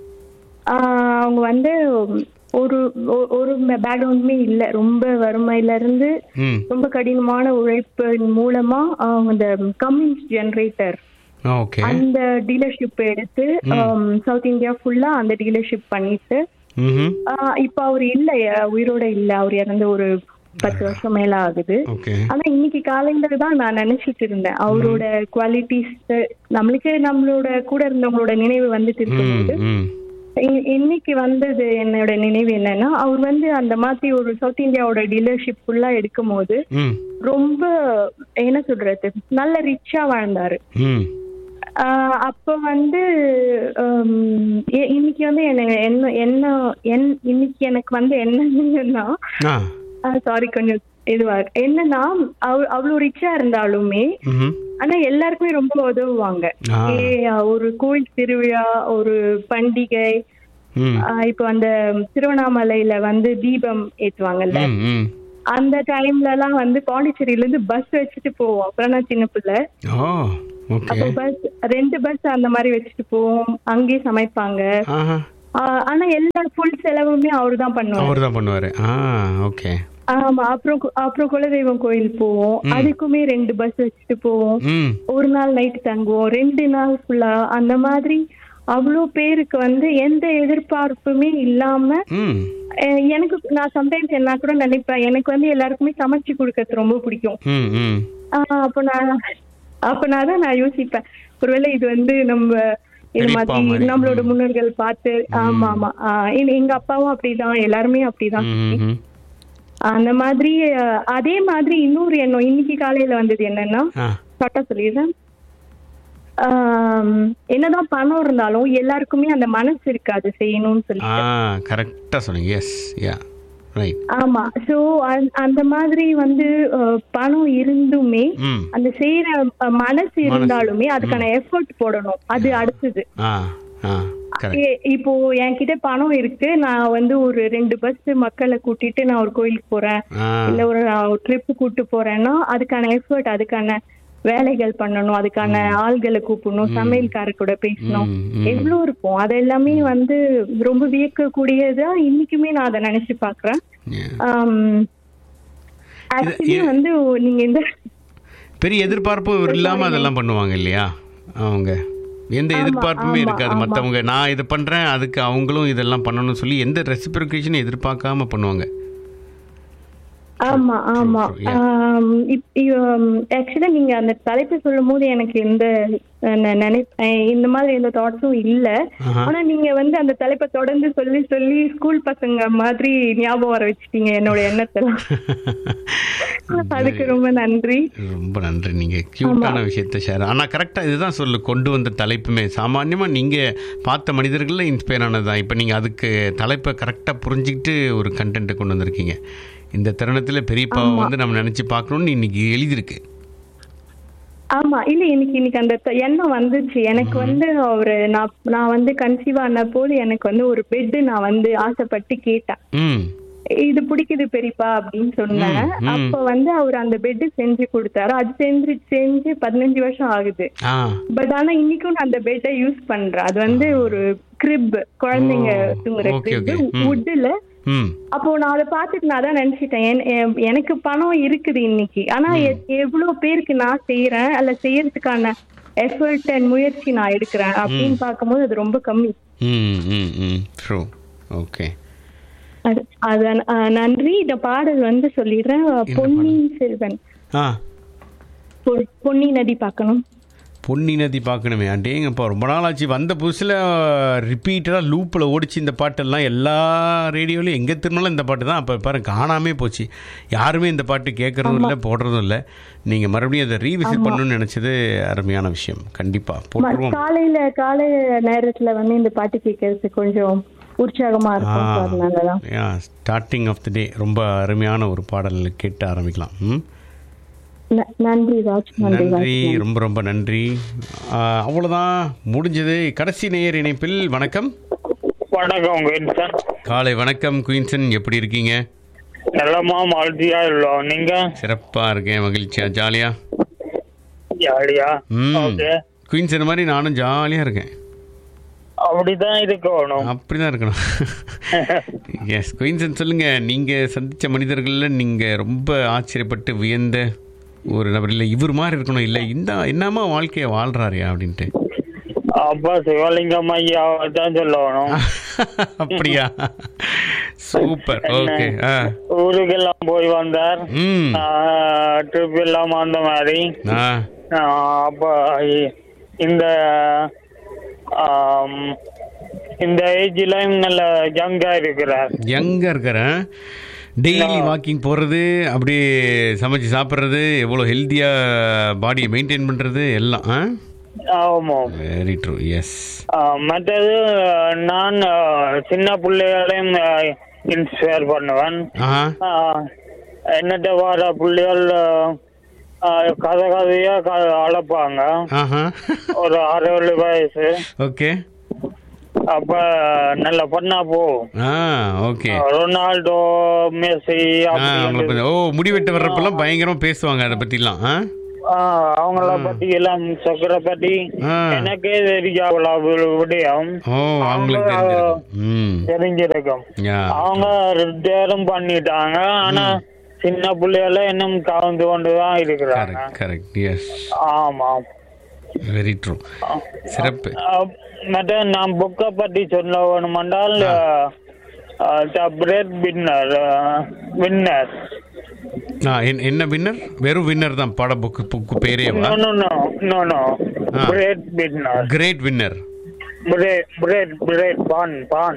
ஆஹ் அவங்க வந்து ஒரு ஒ- ஒரு பேக்ரவுண்டுமே இல்ல ரொம்ப வறுமையில இருந்து ம் ரொம்ப கடினமான உழைப்பின் மூலமா அவங்க இந்த கம்யூனிஸ்ட் ஜெனரேட்டர் ஓகே அந்த டீலர்ஷிப் எடுத்து சவுத் இந்தியா ஃபுல்லா அந்த டீலர்ஷிப் பண்ணிட்டு ம் ஆஹ் இப்ப அவர் இல்ல அஹ் உயிரோட இல்ல அவர் இறந்து ஒரு பத்து வருஷம் மேல ஆகுது ஓகே ஆனா இன்னைக்கு காலையில தான் நான் நினைச்சிட்டு இருந்தேன் அவரோட குவாலிட்டிஸ் நம்மளுக்கு நம்மளோட கூட இருந்தவங்களோட நினைவு வந்துட்டு ம் இருக்கும்போது ம் இ- இன்னைக்கு வந்தது என்னோட நினைவு என்னன்னா அவர் வந்து அந்த மாதிரி ஒரு சவுத் இந்தியாவோட டீலர்ஷிப் ஃபுல்லா எடுக்கும் போது ம் ரொம்ப என்ன சொல்றது நல்ல ரிச்சா வாழ்ந்தாரு ம் ஆஹ் அப்ப வந்து ஹம், இ- இன்னைக்கு வந்து என்ன என்ன என்ன என்- இன்னைக்கு எனக்கு வந்து என்னன்னா ஆ சாரி கொஞ்சம் இதுவா இருக்கு. என்னன்னா அவ- அவ்வளவு ரிச்சா இருந்தாலுமே ம் ஆனா எல்லாருக்குமே ரொம்ப உதவுவாங்க ஆ. ஏ, ஒரு கோயில் திருவிழா ஒரு பண்டிகை ம் ஆஹ் இப்ப அந்த திருவண்ணாமலையில வந்து தீபம் ஏத்துவாங்கல்ல ம் ம் அந்த டைம்ல எல்லாம் வந்து பாண்டிச்சேரியில இருந்து பஸ் வச்சுட்டு போவோம் அப்புறம் நான் சின்ன பிள்ளை ஓ ஓகே அப்போ பஸ் ரெண்டு பஸ் அந்த மாதிரி வச்சுட்டு போவோம் அங்கேயே சமைப்பாங்க ஆஹா ஆஹ் ஆனா எல்லா ஃபுல் செலவுமே அவரு தான் பண்ணுவாரு அவர் தான் பண்ணுவார் ஆ ஓகே ஆமா அப்புறம் கு- அப்புறம் குலதெய்வம் கோயில் போவோம் அதுக்குமே ரெண்டு பஸ் வச்சுட்டு போவோம் ம் ஒரு நாள் நைட் தங்குவோம் ரெண்டு நாள் ஃபுல்லா அந்த மாதிரி அவ்வளோ பேருக்கு வந்து எந்த எதிர்பார்ப்புமே இல்லாம ம் அஹ் எனக்கு நான் சம்டைம்ஸ் என்ன கூட நினைப்பேன் எனக்கு வந்து எல்லாருக்குமே சமைச்சு கொடுக்கறது ரொம்ப பிடிக்கும் ம் ம் ஆஹ் அப்ப நான் அப்ப நான் தான் நான் யோசிப்பேன் ஒருவேளை இது வந்து நம்ம இது பெரியப்பா மாதிரி. மாதிரி நம்மளோட முன்னோர்கள் பார்த்து ஆமா ஆமா ஆஹ் எங்க- எங்க அப்பாவும் அப்படிதான் எல்லாருமே அப்படிதான் ம் ம் அந்த மாதிரி அஹ், அதே மாதிரி இன்னொரு எண்ணம் இன்னைக்கு காலையில வந்தது என்னன்னா ஆ சட்டா சொல்லிடுறேன் ஆம், என்னதான் பணம் இருந்தாலும் எல்லாருக்குமே அந்த மனசு இருக்காது செய்யணும்னு சொல்லி ஆ கரெக்டாக சொன்னீங்க எஸ் யா ரைட் ஆமா சோ அந்த மாதிரி வந்து அஹ், பணம் இருந்துமே ம் அந்த செய்யற அஹ், மனசு இருந்தாலுமே அதுக்கான எஃபர்ட் போடணும் அது அடுத்தது ஆ ஆ கரெக்ட் ஏ- இப்போ என்கிட்ட பணம் இருக்கு நான் வந்து ஒரு ரெண்டு பஸ் மக்களை கூட்டிட்டு நான் ஒரு கோயிலுக்கு போறேன் ஆ இல்ல ஒரு ட்ரிப் கூட்டு போறேன்னா அதுக்கான எஃபர்ட் அதுக்கான வேலைகள் பண்ணணும் அதுக்கான ஆள்களை கூப்பிடணும் சமையல்கார கூட பேசணும் ம், ம். எவ்வளவு இருக்கும் அது எல்லாமே வந்து ரொம்ப வியக்கக்கூடியதா இன்னைக்குமே நான் அதை நினைச்சு பாக்குறேன் Yeah. ஆக்சுவலி இது- வந்து நீங்க இந்த பெரிய எதிர்பார்ப்பும் இல்லாம அதெல்லாம் பண்ணுவாங்க இல்லையா அவங்க எந்த எதிர்பார்ப்புமே ஆமா, இருக்காது ஆமா. மத்தவங்க நான் இதை பண்றேன் அதுக்கு அவங்களும் இதெல்லாம் பண்ணணும்னு சொல்லி எந்த ரெசிபிரிகேஷனும் எதிர்பார்க்காம பண்ணுவாங்க ஆமா ஆமா true, yeah. ஆம், ஆக்சுவலா நீங்க அந்த தலைப்பு சொல்லும் போது எனக்கு இந்த அஹ், நெ- நினை- அஹ், இந்த மாதிரி எந்த தாட்ஸும் இல்ல ஆஹா. ஆனா நீங்க வந்து அந்த தலைப்பை தொடர்ந்து சொல்லி சொல்லி ஸ்கூல் பசங்க மாதிரி ஞாபகம் வர வச்சுட்டீங்க என்னோட எண்ணத்தெல்லாம் அதுக்கு ரொம்ப நன்றி ரொம்ப நன்றி நீங்கள் க்யூட்டான விஷயத்த ஷேர் ஆனால் கரெக்டாக இதுதான் சொல்லு கொண்டு வந்த தலைப்புமே சாமான்யமாக நீங்கள் பார்த்த மனிதர்களில் இன்ஸ்பயர் ஆனது தான் இப்போ நீங்கள் அதுக்கு தலைப்பை கரெக்டாக புரிஞ்சுக்கிட்டு ஒரு கண்டென்ட்டை கொண்டு வந்திருக்கீங்க இந்த தருணத்தில் பெரியப்பாவை வந்து நம்ம நினச்சி பார்க்கணுன்னு இன்னைக்கு எழுதியிருக்கு ஆமா இல்ல எனக்கு இன்னைக்கு அந்த த- எண்ணம் வந்துச்சு எனக்கு வந்து அவரு நான் நான் வந்து கன்சீவ் ஆன போது எனக்கு வந்து ஒரு பெட் நான் வந்து ஆசைப்பட்டு கேட்டேன் ம் இது பிடிக்குது பெரியப்பா அப்படின்னு சொன்னேன் ம், ம். அப்ப வந்து அவர் அந்த பெட் செஞ்சு கொடுத்தாரு அது செஞ்சு செஞ்சு பதினஞ்சு வருஷம் ஆகுது ஆ பட் ஆனா இன்னைக்கும் நான் அந்த பெட்டை யூஸ் பண்றேன் அது வந்து ஒரு கிரிப் குழந்தைங்க ஓ, தூங்குற okay, கிரிப் okay. ம். வுட்ல ம் அப்போ நான் அதை பார்த்துட்டு நான் தான் நினைச்சிட்டேன் என்- என்- எனக்கு பணம் இருக்குது இன்னைக்கு ஆனா எ- எவ்வளவு பேருக்கு நான் செய்யறேன் அல்ல செய்யறதுக்கான எஃபர்ட் அண்ட் முயற்சி நான் எடுக்கிறேன் அப்படின்னு பார்க்கும்போது அது ரொம்ப கம்மி ம் ம் ம் ட்ரூ ஓகே அது- அத அஹ், நன்றி இந்த பாடல் வந்து சொல்லிடுறேன் பொன்னியின் செல்வன் ஆ பொ- பொன்னி நதி பார்க்கணும் பொன்னி நதி பார்க்கணுமே அண்டேங்கப்பா ரொம்ப நாள் ஆச்சு வந்த புதுசில் ரிப்பீட்டடாக லூப்பில் ஓடிச்சு இந்த பாட்டெல்லாம் எல்லா ரேடியோலையும் எங்கே திரும்பினாலும் இந்த பாட்டு தான் அப்போ பாருங்க காணாமே போச்சு யாருமே இந்த பாட்டு கேட்குறதும் இல்லை போடுறதும் இல்லை நீங்கள் மறுபடியும் அதை ரீவிசிட் பண்ணணும்னு நினச்சது அருமையான விஷயம் கண்டிப்பாக ம- போட்டுருவோம் காலையில காலை நேரத்துல வந்து இந்த பாட்டு கேட்கறது கொஞ்சம் உற்சாகமா இருக்கும் so அதனாலதான் ஸ்டார்டிங் ஆஃப் த டே ரொம்ப அருமையான ஒரு பாடல் கேட்டு ஆரம்பிக்கலாம் ம் ந- நன்றி ராஜ் நன்றி ராஜ் நன்றி ரொம்ப ரொம்ப நன்றி ஆ, அவ்வளவுதான் முடிஞ்சது கடைசி நேயர் இணைப்பில் வணக்கம் வணக்கம் வின்சன் காலை வணக்கம் குயின்சன் எப்படி இருக்கீங்க நல்லமா மகிழ்ச்சியா உள்ளோம் நீங்க சிறப்பா இருக்கேன் மகிழ்ச்சியா ஜாலியா ஜாலியா ம் ஓகே குயின்சன் மாதிரி நானும் ஜாலியா இருக்கேன் அப்படிதான் இருக்கணும் அப்படிதான் இருக்கணும் எஸ் குயின்சன் சொல்லுங்க நீங்க சந்திச்ச மனிதர்கள்ல நீங்க ரொம்ப ஆச்சரியப்பட்டு வியந்த ஒரு நபர் இல்லை இவர் மாதிரி இருக்கணும் இல்லை இந்த என்னமா வாழ்க்கையை வாழ்றாருயா அப்படின்ட்டு அப்பா சிவலிங்கம் ஐயா தான் சொல்லணும் அப்படியா சூப்பர் ஓகே ஆ ஊருக்கெல்லாம் போய் வந்தார் ம் ட்ரிப் எல்லாம் அந்த மாதிரி ஆ ஆஹ் அப்ப இ- இந்த ஆம், இந்த ஏஜ்லயும் நல்ல யங்கா இருக்கிறார் யங்கா இருக்கிறேன் டெய்லி வாக்கிங் போகிறது அப்படியே சமைச்சு சாப்பிட்றது எவ்வளோ ஹெல்த்தியாக பாடியை மெயின்டைன் பண்ணுறது எல்லாம் ஆ ஆமாம் வெரி ட்ரூ எஸ் ஆஹ் மற்றது நான் ஆஹ், சின்ன பிள்ளைகளையும் இன்ஸ்பயர் பண்ணுவேன் ஆஹா ஆஹ், என்னட்ட வர பிள்ளைகள் ஆஹ், கதை கதையா க- அழைப்பாங்க ஆஹா ஒரு அறுபது வயசு ஓகே அப்ப நல்ல பண்ணா போ ஆ ஓகே ரொனால்டோ மெஸ்ஸி ஆ அப்படி அவங்கள பத்தி ஓ முடிவெட்டு வர்றப்பெல்லாம் பயங்கரமாக பேசுவாங்க அதை பற்றிலாம் ஆ ஆஹ், அவங்கள பத்தி எல்லாம் சக்கரை பத்தி ஆ. எனக்கே தெரியாவல விடயம் ஓ அவங்களுக்கு தெரிஞ்சிருக்கும் ம் தெரிஞ்சிருக்கும் யா அவங்க ரிட்டையரும் பண்ணிட்டாங்க ஆனா சின்ன பிள்ளைகள இன்னும் கலந்து கொண்டுதான் இருக்கிறாங்க கரெக்ட் கரெக்ட் எஸ் ஆமா வெரி ட்ரூ சிறப்பு அஹ், மற்ற நான் புக்கை பற்றி சொல்ல வேணுமென்றால் பிரெட் வின்னர் வின்னர் ஆ என்- என்ன வின்னர் வெறும் வின்னர் தான் பட புக்கு புக்கு பேரேவா no no no no no ஆ. Bread winner great winner bread bread bread பான் பான்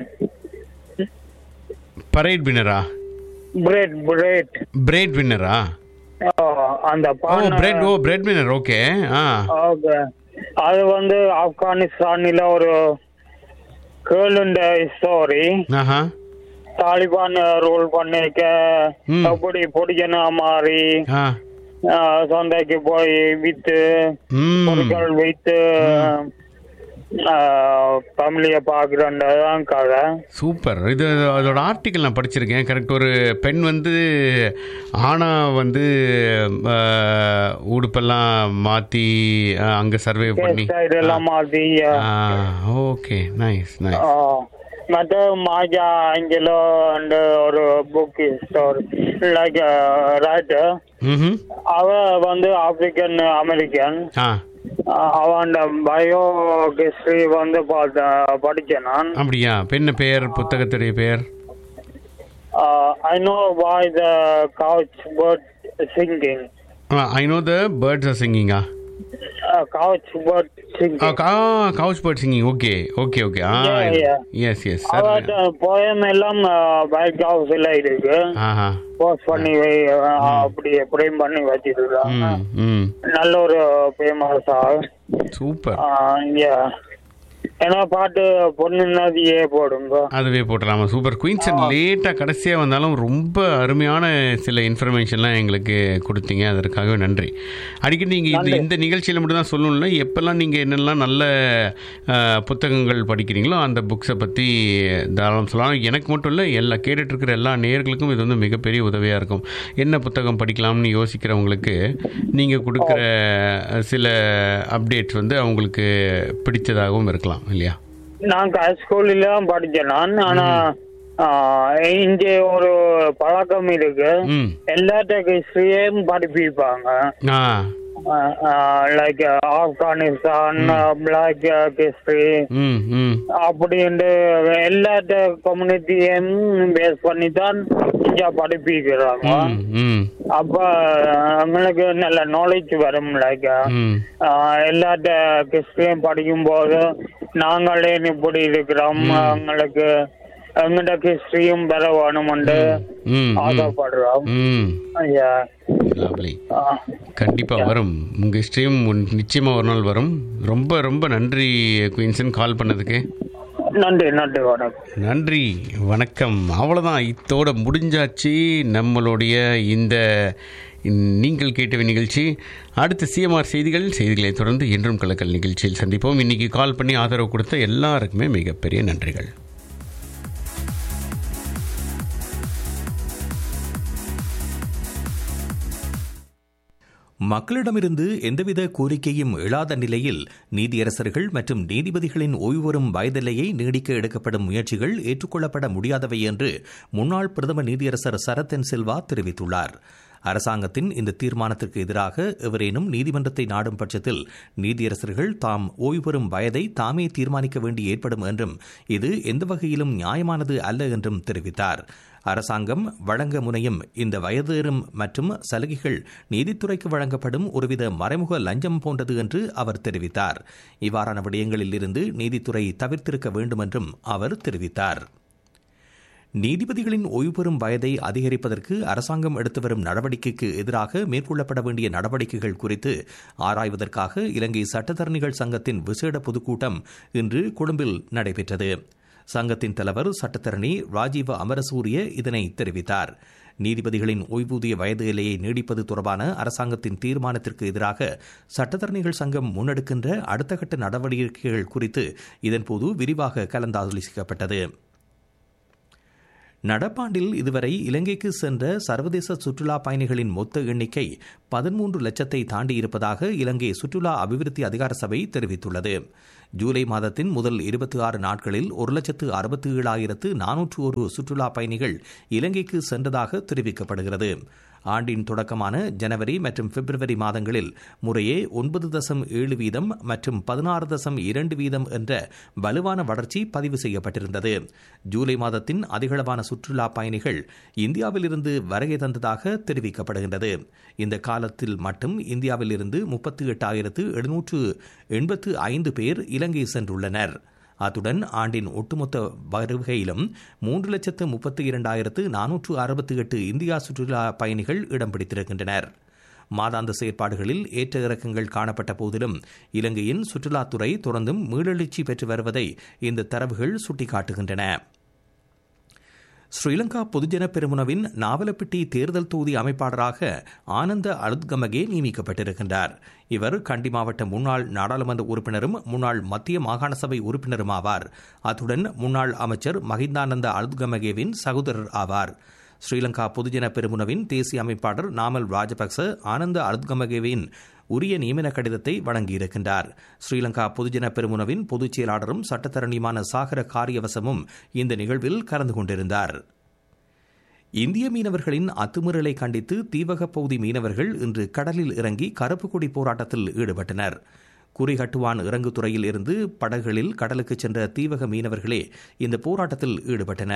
பரேட் வின்னரா பிரெட் பிரெட் பிரெட் வின்னரா அந்த ஓ பான் பிரெட் ஓ பிரெட் வின்னர் ஓகே ஆ ஓகே அது வந்து ஆப்கானிஸ்தானில ஒரு கேளுண்ட ஸ்டோரி ஆஹா தாலிபான் ரோல் பண்ணிக்க ம். அப்படி பொடிக்கணும் மாறி ஆ ஆ, சந்தைக்கு போய் வித்து ம் பொருட்கள் வைத்து ஃபேமிலியை பார்க்குறேன்தான் கதை சூப்பர் இது அதோட ஆர்டிக்கல் நான் படிச்சிருக்கேன் கரெக்ட் ஒரு பெண் வந்து ஆனா வந்து ஆ, உடுப்பெல்லாம் மாற்றி அங்கே சர்வே பண்ணி சைடு எல்லாம் மாற்றி ஓகே நைஸ் நைஸ் மற்ற மாஜா ஆங்கிலோ அண்ட் ஒரு புக் ஸ்டோர் லைக் ரைட்டர் ம் அவ வந்து ஆப்பிரிக்கன் அமெரிக்கன் ஆ அவன் பயோ ஹிஸ்டரி வந்து பார்த்த படிச்சேன் நான் அப்படியா பெண்ணு பெயர் புத்தகத்துடைய பெயர் I know why the couch bird singing. I know the birds are சிங்கிங்கா Uh, couch bird singing. Couch bird singing okay okay okay ஆ Yeah, yeah. Yes yes sir அவர்கிட்ட போயம் எல்லாம் பைக் ஹவுஸ்ல இருக்கு ஆஹா போஸ்ட் பண்ணி வை அஹ், அப்படி எப்படியும் பண்ணி வச்சிருக்காங்க ம் ம் நல்ல ஒரு ஃபேமஸ் சூப்பர் ஏன்னா பாட்டு பொண்ணு நதியே போடுங்க அதுவே போட்டுடலாமா சூப்பர் குயின்சன் லேட்டாக கடைசியாக வந்தாலும் ரொம்ப அருமையான சில இன்ஃபர்மேஷன்லாம் எங்களுக்கு கொடுத்தீங்க அதற்காகவே நன்றி அடிக்கடி நீங்கள் இந்த இந்த நிகழ்ச்சியில் மட்டும் தான் சொல்லணும்ல எப்போல்லாம் நீங்கள் என்னெல்லாம் நல்ல அஹ், புத்தகங்கள் படிக்கிறீங்களோ அந்த புக்ஸை பற்றி தாராளம் சொல்லலாம் எனக்கு மட்டும் இல்லை எல்லா கேட்டுட்டு இருக்கிற எல்லா நேயர்களுக்கும் இது வந்து மிகப்பெரிய உதவியாக இருக்கும் என்ன புத்தகம் படிக்கலாம்னு யோசிக்கிறவங்களுக்கு நீங்கள் கொடுக்குற சில அப்டேட்ஸ் வந்து அவங்களுக்கு பிடிச்சதாகவும் இருக்கலாம் இல்லையா நான் ஹைஸ்கூல்ல தான் படிச்சேன் நான் ஆனா ஆஹ், இங்க ஒரு பழக்கம் இருக்கு ம் எல்லா ஹிஸ்டரியும் படிப்பிப்பாங்க ஆ லைக் ஆப்கானிஸ்தான் பிளாக் ஹிஸ்டரி ம் ம் அப்படின்ட்டு எல்லா கம்யூனிட்டியும் பேஸ் பண்ணி தான் இங்க படிப்பிக்கிறாங்க ம் ம் அப்ப எங்களுக்கு நல்ல நாலேஜ் வரும் லைக் ம் எல்லாத்த ஹிஸ்டரியும் படிக்கும் போது நாங்களே இப்படி இருக்கிறோம் எங்களுக்கு எங்கட ஹிஸ்டரியும் பெற வேணும்னு ம் ம் ஆசைப்படுறோம் ம் ஐயா லவ்லி கண்டிப்பாக வரும் உங்கள் ஹிஸ்ட்ரியும் நிச்சயமாக ஒரு நாள் வரும் ரொம்ப ரொம்ப நன்றி குயின்சன் கால் பண்ணதுக்கு நன்றி நன்றி வணக்கம் நன்றி வணக்கம் அவ்வளோதான் இத்தோட முடிஞ்சாச்சு நம்மளுடைய இந்த நீங்கள் கேட்ட நிகழ்ச்சி அடுத்த சிஎம்ஆர் செய்திகள் செய்திகளை தொடர்ந்து என்றும் கலக்கல் நிகழ்ச்சியில் சந்திப்போம் இன்னைக்கு கால் பண்ணி ஆதரவு கொடுத்த எல்லாருக்குமே மிகப்பெரிய நன்றிகள் மக்களிடமிருந்து எந்தவித கோரிக்கையும் எழாத நிலையில் நீதியரசர்கள் மற்றும் நீதிபதிகளின் ஓய்வுறும் வயதிலேயே நீடிக்க எடுக்கப்படும் முயற்சிகள் ஏற்றுக்கொள்ளப்பட முடியாதவை என்று முன்னாள் பிரதம நீதியரசர் சரத்தன் சில்வா தெரிவித்துள்ளார் அரசாங்கத்தின் இந்த தீர்மானத்திற்கு எதிராக எவரேனும் நீதிமன்றத்தை நாடும் பட்சத்தில் நீதியரசர்கள் தாம் ஓய்வுறும் வயதை தாமே தீர்மானிக்க வேண்டி ஏற்படும் என்றும் இது எந்த வகையிலும் நியாயமானது அல்ல என்றும் தெரிவித்தார் அரசாங்கம் வழங்க முனையும் இந்த வயதேறும் மற்றும் சலுகைகள் நீதித்துறைக்கு வழங்கப்படும் ஒருவித மறைமுக லஞ்சம் போன்றது என்று அவர் தெரிவித்தார் இவ்வாறான விடயங்களில் இருந்து நீதித்துறை தவிர்த்திருக்க வேண்டும் என்றும் அவர் தெரிவித்தார் நீதிபதிகளின் ஓய்வு பெறும் வயதை அதிகரிப்பதற்கு அரசாங்கம் எடுத்து வரும் நடவடிக்கைக்கு எதிராக மேற்கொள்ளப்பட வேண்டிய நடவடிக்கைகள் குறித்து ஆராய்வதற்காக இலங்கை சட்டத்தரணிகள் சங்கத்தின் விசேட பொதுக்கூட்டம் இன்று கொழும்பில் நடைபெற்றது சங்கத்தின் தலைவர் சட்டத்தரணி ராஜீவ அமரசூரிய இதனை தெரிவித்தார் நீதிபதிகளின் ஓய்வூதிய வயது எல்லையை நீடிப்பது தொடர்பான அரசாங்கத்தின் தீர்மானத்திற்கு எதிராக சட்டத்தரணிகள் சங்கம் முன்னெடுக்கின்ற அடுத்த கட்ட நடவடிக்கைகள் குறித்து இதன்போது விரிவாக கலந்தாலோசிக்கப்பட்டது நடப்பாண்டில் இதுவரை இலங்கைக்கு சென்ற சர்வதேச சுற்றுலா பயணிகளின் மொத்த எண்ணிக்கை பதிமூன்று லட்சத்தை தாண்டியிருப்பதாக இலங்கை சுற்றுலா அபிவிருத்தி அதிகார சபை தெரிவித்துள்ளது ஜூலை மாதத்தின் முதல் இருபத்தி ஆறு நாட்களில் ஒரு லட்சத்து அறுபத்தி ஏழாயிரத்து நானூற்று ஒரு சுற்றுலா பயணிகள் இலங்கைக்கு சென்றதாக தெரிவிக்கப்படுகிறது ஆண்டின் தொடக்கமான ஜனவரி மற்றும் பிப்ரவரி மாதங்களில் முறையே ஒன்பது தசம் ஏழு வீதம் மற்றும் பதினாறு தசம் இரண்டு வீதம் என்ற வலுவான வளர்ச்சி பதிவு செய்யப்பட்டிருந்தது ஜூலை மாதத்தின் அதிகளவான சுற்றுலா பயணிகள் இந்தியாவிலிருந்து வருகை தந்ததாக தெரிவிக்கப்படுகின்றது இந்த காலத்தில் மட்டும் இந்தியாவில் இருந்து முப்பத்தி எட்டாயிரத்து எழுநூற்று எண்பத்து ஐந்து பேர் இலங்கை சென்றுள்ளனர் அத்துடன் ஆண்டின் ஒட்டுமொத்த வருகையிலும் மூன்று லட்சத்து முப்பத்தி இரண்டாயிரத்து நானூற்று அறுபத்தி எட்டு இந்தியா சுற்றுலா பயணிகள் இடம் பிடித்திருக்கின்றனர் மாதாந்த செயற்பாடுகளில் ஏற்ற இறக்கங்கள் காணப்பட்ட போதிலும் இலங்கையின் சுற்றுலாத்துறை தொடர்ந்தும் மீளெழுச்சி பெற்று வருவதை இந்த தரவுகள் சுட்டிக்காட்டுகின்றன ஸ்ரீலங்கா பொதுஜன பெருமுனவின் நாவலப்பிட்டி தேர்தல் தொகுதி அமைப்பாளராக ஆனந்த அலுத்கமகே நியமிக்கப்பட்டிருக்கின்றார் இவர் கண்டி மாவட்ட முன்னாள் நாடாளுமன்ற உறுப்பினரும் முன்னாள் மத்திய மாகாண சபை உறுப்பினரும் ஆவார் அத்துடன் முன்னாள் அமைச்சர் மஹிந்தானந்த அலுத்கமகேவின் சகோதரர் ஆவார் ஸ்ரீலங்கா பொதுஜன பெருமுனவின் தேசிய அமைப்பாளர் நாமல் ராஜபக்ச ஆனந்த அலுத்கமகேவின் உரிய நியமன கடிதத்தை வழங்கியிருக்கின்றார் ஸ்ரீலங்கா பொதுஜன பெருமுனவின் பொதுச் செயலாளரும் சட்டத்தரணியுமான சாகர காரியவசமும் இந்த நிகழ்வில் கலந்து கொண்டிருந்தார் இந்திய மீனவர்களின் அத்துமீறலை கண்டித்து தீவக பகுதி மீனவர்கள் இன்று கடலில் இறங்கி கருப்பு கொடி போராட்டத்தில் ஈடுபட்டனர் குறிகட்டுவான் இறங்குத்துறையில் இருந்து படகுகளில் கடலுக்கு சென்ற தீவக மீனவர்களே இந்த போராட்டத்தில் ஈடுபட்டனர்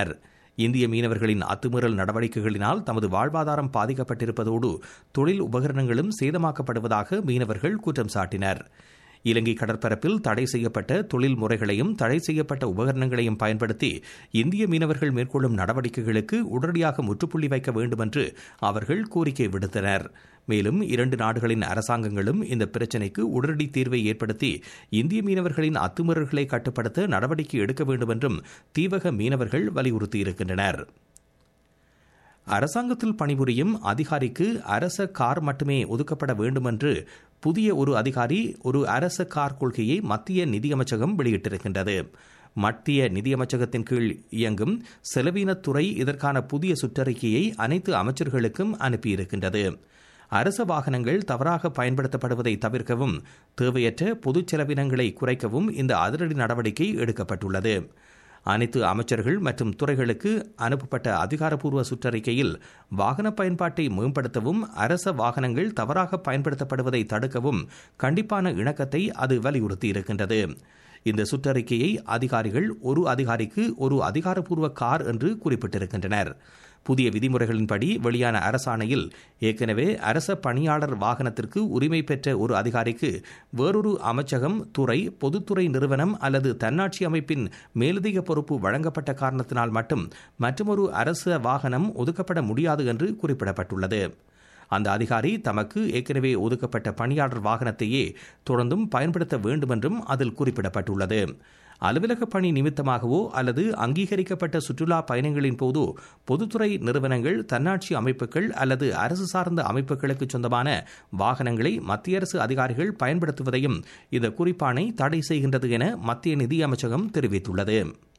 இந்திய மீனவர்களின் அத்துமீறல் நடவடிக்கைகளினால் தமது வாழ்வாதாரம் பாதிக்கப்பட்டிருப்பதோடு தொழில் உபகரணங்களும் சேதமாக்கப்படுவதாக மீனவர்கள் குற்றம் சாட்டினர் இலங்கை கடற்பரப்பில் தடை செய்யப்பட்ட தொழில் முறைகளையும் தடை செய்யப்பட்ட உபகரணங்களையும் பயன்படுத்தி இந்திய மீனவர்கள் மேற்கொள்ளும் நடவடிக்கைகளுக்கு உடனடியாக முற்றுப்புள்ளி வைக்க வேண்டும் என்று அவர்கள் கோரிக்கை விடுத்தனர் மேலும் இரண்டு நாடுகளின் அரசாங்கங்களும் இந்த பிரச்சினைக்கு உடனடி தீர்வை ஏற்படுத்தி இந்திய மீனவர்களின் அத்துமீறல்களை கட்டுப்படுத்த நடவடிக்கை எடுக்க வேண்டும் என்றும் தீவக மீனவர்கள் வலியுறுத்தியிருக்கின்றனர் அரசாங்கத்தில் பணிபுரியும் அதிகாரிக்கு அரச கார் மட்டுமே ஒதுக்கப்பட வேண்டும் என்று புதிய ஒரு அதிகாரி ஒரு அரச கார் கொள்கையை மத்திய நிதியமைச்சகம் வெளியிட்டிருக்கின்றது மத்திய நிதியமைச்சகத்தின் கீழ் இயங்கும் செலவினத்துறை இதற்கான புதிய சுற்றறிக்கையை அனைத்து அமைச்சர்களுக்கும் அனுப்பியிருக்கின்றது அரச வாகனங்கள் தவறாக பயன்படுத்தப்படுவதை தவிர்க்கவும் தேவையற்ற பொது செலவினங்களை குறைக்கவும் இந்த அதிரடி நடவடிக்கை எடுக்கப்பட்டுள்ளது அனைத்து அமைச்சர்கள் மற்றும் துறைகளுக்கு அனுப்பப்பட்ட அதிகாரப்பூர்வ சுற்றறிக்கையில் வாகன பயன்பாட்டை மேம்படுத்தவும் அரச வாகனங்கள் தவறாக பயன்படுத்தப்படுவதை தடுக்கவும் கண்டிப்பான இணக்கத்தை அது வலியுறுத்தியிருக்கின்றது இந்த சுற்றறிக்கையை அதிகாரிகள் ஒரு அதிகாரிக்கு ஒரு அதிகாரப்பூர்வ கார் என்று குறிப்பிட்டிருக்கின்றனர் புதிய விதிமுறைகளின்படி வெளியான அரசாணையில் ஏற்கனவே அரச பணியாளர் வாகனத்திற்கு உரிமை பெற்ற ஒரு அதிகாரிக்கு வேறொரு அமைச்சகம் துறை பொதுத்துறை நிறுவனம் அல்லது தன்னாட்சி அமைப்பின் மேலதிக பொறுப்பு வழங்கப்பட்ட காரணத்தினால் மட்டும் மற்றொரு அரச வாகனம் ஒதுக்கப்பட முடியாது என்று குறிப்பிடப்பட்டுள்ளது அந்த அதிகாரி தமக்கு ஏற்கனவே ஒதுக்கப்பட்ட பணியாளர் வாகனத்தையே தொடர்ந்தும் பயன்படுத்த வேண்டும் என்றும் அதில் குறிப்பிடப்பட்டுள்ளது அலுவலக பணி நிமித்தமாகவோ அல்லது அங்கீகரிக்கப்பட்ட சுற்றுலா பயணங்களின் போதோ பொதுத்துறை நிறுவனங்கள் தன்னாட்சி அமைப்புகள் அல்லது அரசு சார்ந்த அமைப்புகளுக்கு சொந்தமான வாகனங்களை மத்திய அரசு அதிகாரிகள் பயன்படுத்துவதையும் இந்த குறிப்பாணை தடை செய்கின்றது என மத்திய நிதியமைச்சகம் தெரிவித்துள்ளது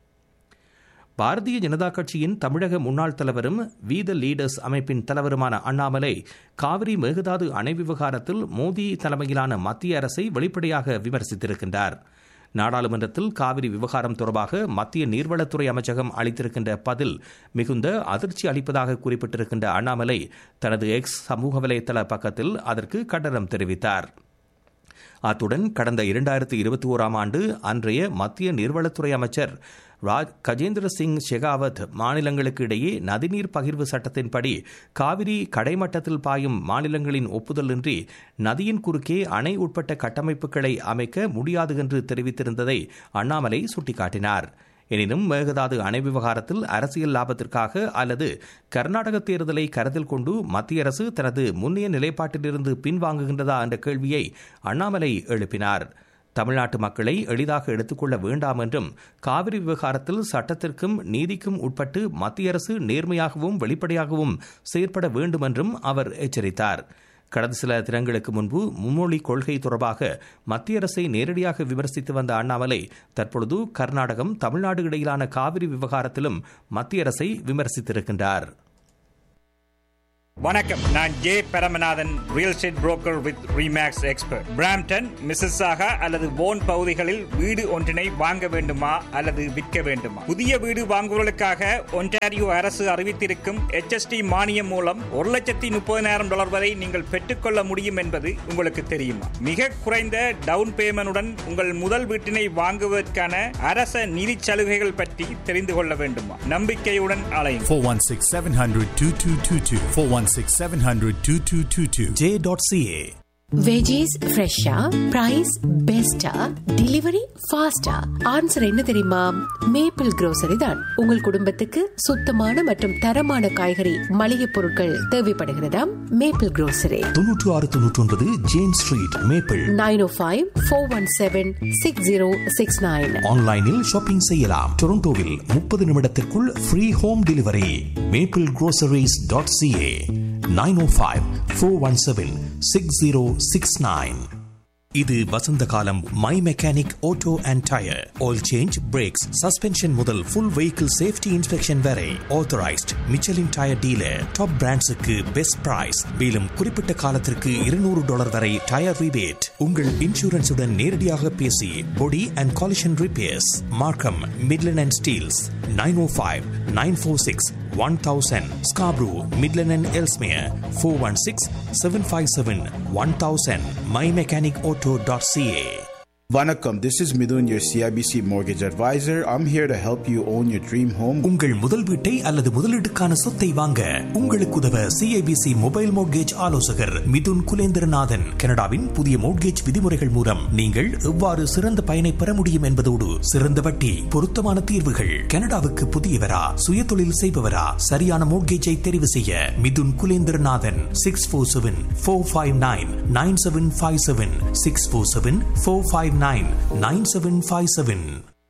பாரதிய ஜனதா கட்சியின் தமிழக முன்னாள் தலைவரும் வி த லீடர்ஸ் அமைப்பின் தலைவருமான அண்ணாமலை காவிரி மேகதாது அணை விவகாரத்தில் மோடி தலைமையிலான மத்திய அரசை வெளிப்படையாக விமர்சித்திருக்கின்றார் நாடாளுமன்றத்தில் காவிரி விவகாரம் தொடர்பாக மத்திய நீர்வளத்துறை அமைச்சகம் அளித்திருக்கின்ற பதில் மிகுந்த அதிர்ச்சி அளிப்பதாக குறிப்பிட்டிருக்கின்ற அண்ணாமலை தனது எக்ஸ் சமூக வலைதள பக்கத்தில் அதற்கு கண்டனம் தெரிவித்தார் அத்துடன் கடந்த இரண்டாயிரத்தி இருபத்தி ஓராம் ஆண்டு அன்றைய மத்திய நீர்வளத்துறை அமைச்சர் ராஜ் கஜேந்திர சிங் ஷெகாவத் மாநிலங்களுக்கு இடையே நதிநீர் பகிர்வு சட்டத்தின்படி காவிரி கடைமட்டத்தில் பாயும் மாநிலங்களின் ஒப்புதலின்றி நதியின் குறுக்கே அணை உட்பட்ட கட்டமைப்புகளை அமைக்க முடியாது என்று தெரிவித்திருந்ததை அண்ணாமலை சுட்டிக்காட்டினார் எனினும் மேகதாது அணை விவகாரத்தில் அரசியல் லாபத்திற்காக அல்லது கர்நாடக தேர்தலை கருத்தில் கொண்டு மத்திய அரசு தனது முன்னைய நிலைப்பாட்டிலிருந்து பின்வாங்குகின்றதா என்ற கேள்வியை அண்ணாமலை எழுப்பினார் தமிழ்நாட்டு மக்களை எளிதாக எடுத்துக்கொள்ள வேண்டாம் என்றும் காவிரி விவகாரத்தில் சட்டத்திற்கும் நீதிக்கும் உட்பட்டு மத்திய அரசு நேர்மையாகவும் வெளிப்படையாகவும் செயற்பட வேண்டும் என்றும் அவர் எச்சரித்தார் கடந்த சில தினங்களுக்கு முன்பு மும்மொழி கொள்கை தொடர்பாக மத்திய அரசை நேரடியாக விமர்சித்து வந்த அண்ணாமலை தற்பொழுது கர்நாடகம் தமிழ்நாடு இடையிலான காவிரி விவகாரத்திலும் மத்திய அரசை விமர்சித்திருக்கின்றார் வணக்கம் நான் J Paramanathan real estate broker with Remax expert Brampton மிஸ்ஸஸாக அல்லது போன் பகுதிகளில் வீடு ஒன்றினை வாங்க வேண்டுமா அல்லது விற்க வேண்டுமா புதிய வீடு வாங்குவதற்காக ஒன்டாரியோ அரசு அறிவித்திருக்கும் HST மானியம் மூலம் ஒரு லட்சத்தி முப்பதினாயிரம் டாலர் வரை நீங்கள் பெற்றுக்கொள்ள முடியும் என்பது உங்களுக்கு தெரியுமா மிக குறைந்த டவுன் பேமெண்டுடன் உங்கள் முதல் வீட்டினை வாங்குவதற்கான அரச நிதி சலுகைகள் பற்றி தெரிந்து கொள்ள வேண்டுமா நம்பிக்கையுடன் அலையும் 416 700 2222. 416 700 2222. J.ca. வெஜிஸ் ஃப்ரெஷ்ஷா பிரைஸ் பெஸ்டா டெலிவரி ஃபாஸ்டா ஆன்சர் என்ன தெரியுமா மேப்பிள் grocery தான் உங்கள் குடும்பத்துக்கு சுத்தமான மற்றும் தரமான காய்கறி மளிகை பொருட்கள் தேவைப்படுகிறதா மேப்பிள் grocery தொன்னூற்று ஆறு தொன்னூற்றி ஒன்பது Jane street maple nine O five four one seven six zero six nine ஆன்லைனில் ஷாப்பிங் செய்யலாம் டொரண்டோவில் முப்பது நிமிடத்திற்குள் free home delivery maple groceries.ca dot CA nine O five four one seven six zero six nine இது வசந்த காலம் my mechanic auto and tyre oil change brakes suspension முதல் full vehicle safety inspection வரை authorised Michelin tyre dealer top பிராண்ட்ஸுக்கு best price மேலும் குறிப்பிட்ட காலத்திற்கு இருநூறு டாலர் வரை டயர் ரிபேட் உங்கள் இன்சூரன்ஸுடன் நேரடியாக பேசி body and collision repairs Markham Midland and Steeles nine O five nine four six one thousand Scarborough Midland and Ellesmere four one six seven five seven one thousand my mechanic auto dot CA Vanakkam, this is Midun, your CIBC mortgage advisor. I'm here to help you own your dream home. உங்கள் முதல் வீட்டை அல்லது முதலீட்டுக்கான சொத்தை வாங்க உங்களுக்கு உதவ CIBC mobile mortgage ஆலோசகர் மிதுன் குலேந்திரநாதன் கனடாவின் புதிய மோட்கேஜ் விதிமுறைகள் மூலம் நீங்கள் எவ்வாறு சிறந்த பயனை பெற முடியும் என்பதோடு சிறந்த வட்டி பொருத்தமான தீர்வுகள் கனடாவுக்கு புதியவரா சுய தொழில் செய்பவரா சரியான மோட்கேஜை தெரிவு செய்ய Mithun Kulendranathan six four seven four five nine nine seven five seven six four seven four five nine nine seven five seven